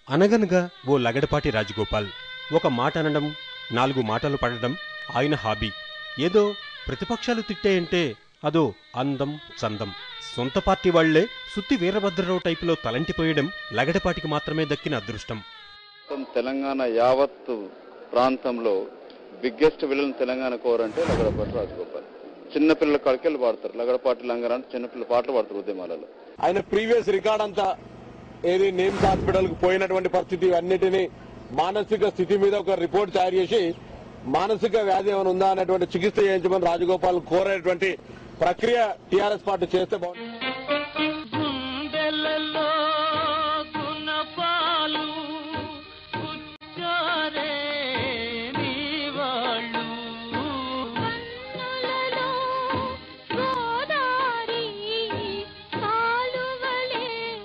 అనగనగా ఓ లగడపాటి రాజగోపాల్ ఒక మాట అనడం నాలుగు మాటలు పడడం ఆయన హాబీ ఏదో ప్రతిపక్షాలు తిట్టేయంటే అదో అందం చందం సొంత పార్టీ వాళ్లే సుత్తి వీరభద్రరావు టైపులో తలంటిపోయడం లగడపాటికి మాత్రమే దక్కిన అదృష్టం మొత్తం తెలంగాణ యావత్తు ప్రాంతంలో బిగ్గెస్ట్ విలన్ తెలంగాణ కోర్ అంటే లగడపాటి రాజగోపాల్ చిన్నపిల్లల కడికెళ్ళి పాడతారు లగడపాటి లంగర అంటే చిన్నపిల్లల పాటలు పాడతారు ఉద్యమాలలో ఆయన ప్రీవియస్ రికార్డ్ అంతా ఏది నిమ్స్ హాస్పిటల్ కు పోయినటువంటి పరిస్థితి అన్నిటినీ మానసిక స్థితి మీద ఒక రిపోర్ట్ తయారు చేసి మానసిక వ్యాధి ఏమైనా ఉందా అనేటువంటి చికిత్స చేయించమని రాజగోపాల్ కోరేటువంటి ప్రక్రియ టీఆర్ఎస్ పార్టీ చేస్తే బాగుంటుంది గుండెలలో గుణపాలు పుచ్చారే నీ వాళ్ళు కన్నులలో గోదారి కాలువలే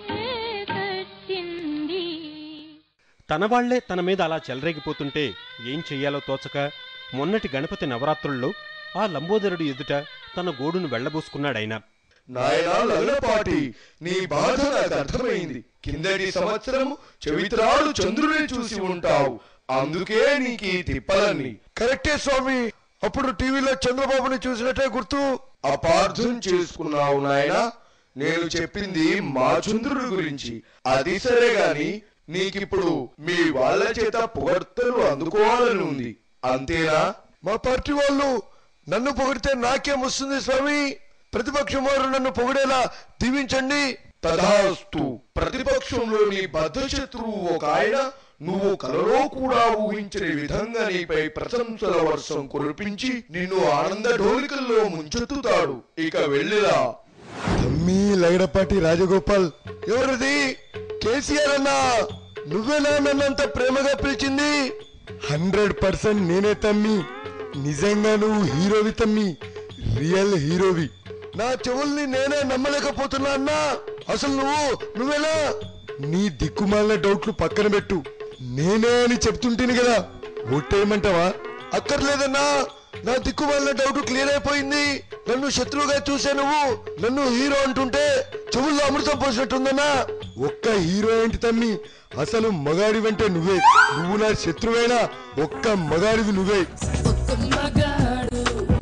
కట్టింది తన వాళ్లే తన మీద అలా చెలరేగిపోతుంటే ఏం చెయ్యాలో తోచక మొన్నటి గణపతి నవరాత్రుల్లో ఆ లంబోదరుడు ఎదుట తన గోడును వెళ్లబోసుకున్నాడాయన నాయనా లగడపాటి నీ బాధ నాకు అర్థమైంది కిందటి సంవత్సరం చవిత్రాడు చంద్రుని చూసి ఉంటావు అందుకే నీకు ఈ తిప్పలన్నీ కరెక్టే స్వామి అప్పుడు టీవీలో చంద్రబాబుని చూసినట్టే గుర్తు అపార్థం చేసుకున్నావు నాయనా నేను చెప్పింది మా చంద్రుడి గురించి అది సరే గాని నీకిప్పుడు మీ వాళ్ళ చేత పొగడ్తలు అందుకోవాలని ఉంది అంతేనా మా పార్టీ వాళ్ళు నన్ను పొగిడితే నాకేం వస్తుంది స్వామి ప్రతిపక్షం వారు నన్ను పొగిడేలా దీవించండి తథాస్తు ప్రతిపక్షంలోని బద్ధశత్రువు ఒక ఆయన నువ్వు కలలో కూడా ఊహించని విధంగా నీపై ప్రశంసల వర్షం కురిపించి నిన్ను ఆనంద డోలికల్లో ముంచెత్తుతాడు ఇక వెళ్ళిరా తమ్మి లగడపాటి రాజగోపాల్ ఎవరిది కేసీఆర్ అన్నా నువ్వేనా నన్నంత ప్రేమగా పిలిచింది హండ్రెడ్ పర్సెంట్ నేనే తమ్మి నిజంగా నువ్వు హీరోవి తమ్మి రియల్ హీరోవి నా చెవుల్ని నేనే నమ్మలేకపోతున్నా అన్నా అసలు నువ్వు నువ్వేనా నీ దిక్కుమాలిన డౌట్లు పక్కన పెట్టు నేనే అని చెప్తుంటేను కదా ఒట్టేయమంటావా అక్కర్లేదన్నా నా దిక్కుమాలిన డౌట్ క్లియర్ అయిపోయింది నన్ను శత్రువుగా చూసే నువ్వు నన్ను హీరో అంటుంటే చెవుల్లో అమృతం పోసినట్టుందన్నా ఒక్క హీరో ఏంటి తమ్మి అసలు మగాడి వెంటే నువ్వే నువ్వు నా శత్రువైనా ఒక్క మగాడివి నువ్వే ఒక్క మగాడు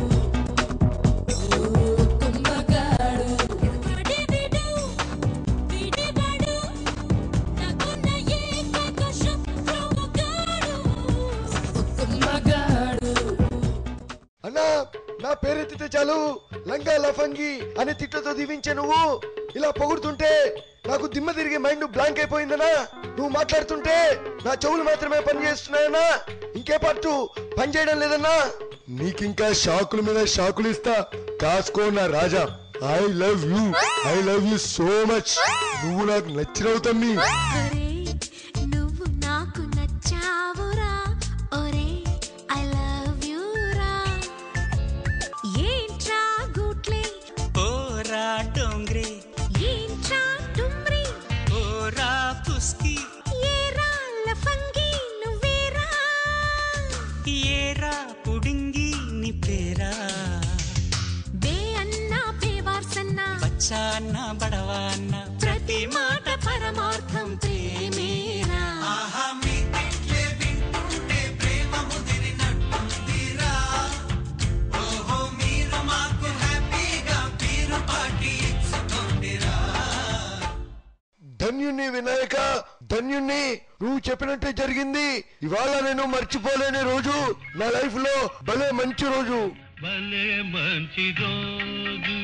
ఒక్క మగాడు విడివిడు విడివడు నాకున్న ఏకైక శత్రువుగాడు ఒక్క మగాడు అన్నా నా పేరెత్తితే చాలు లంగా లఫంగి అని తిట్టతో దీవించే నువ్వు ఇలా పొగుడుతుంటే నాకు దిమ్మ తిరిగి మైండ్ బ్లాంక్ అయిపోయిందనా నువ్వు మాట్లాడుతుంటే నా చెవులు మాత్రమే పని చేస్తున్నాయన్నా ఇంకే పాటు పని చేయడం లేదన్నా నీకింకా షాకుల మీద షాకులు ఇస్తా కాసుకో నా రాజా I love you I love you so much నువ్వు నాకు నచ్చినవు తమ్మి ఒరే నువ్వు నాకు నచ్చావురా ఒరే ఐ లవ్ యు రా ఏంట్రా గుట్లే ఓరా డోంగ్రే ఏంట్రా డుమ్రి ఓరా పుస్కి ఏరా లఫంగి నువ్వేరా ఏరా పుడింగి నీ పేరా బే అన్నా బేవార్సన్నా బచ్చాన్న బడవాన్న ప్రతి మాట పరమార్థం ప్రేమేరా ఆహా మీ తిట్లే వింటుంటే ప్రేమ ముదిరినట్టుందిరా ఓహో మీరు మాకు హ్యాపీగా మీరు పార్టీ ఇచ్చుకోండిరా ధన్యుణ్ణి వినాయక ధన్యుణ్ణి నువ్వు చెప్పినట్టే జరిగింది ఇవాళ నేను మర్చిపోలేని రోజు నా లైఫ్ లో భలే మంచి రోజు భలే మంచి రోజు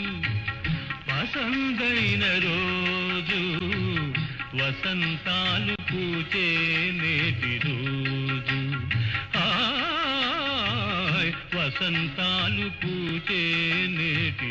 వసంతైన రోజు వసంతాలు పూచే నేటి రోజు హాయ్ వసంతాలు పూచే నేటి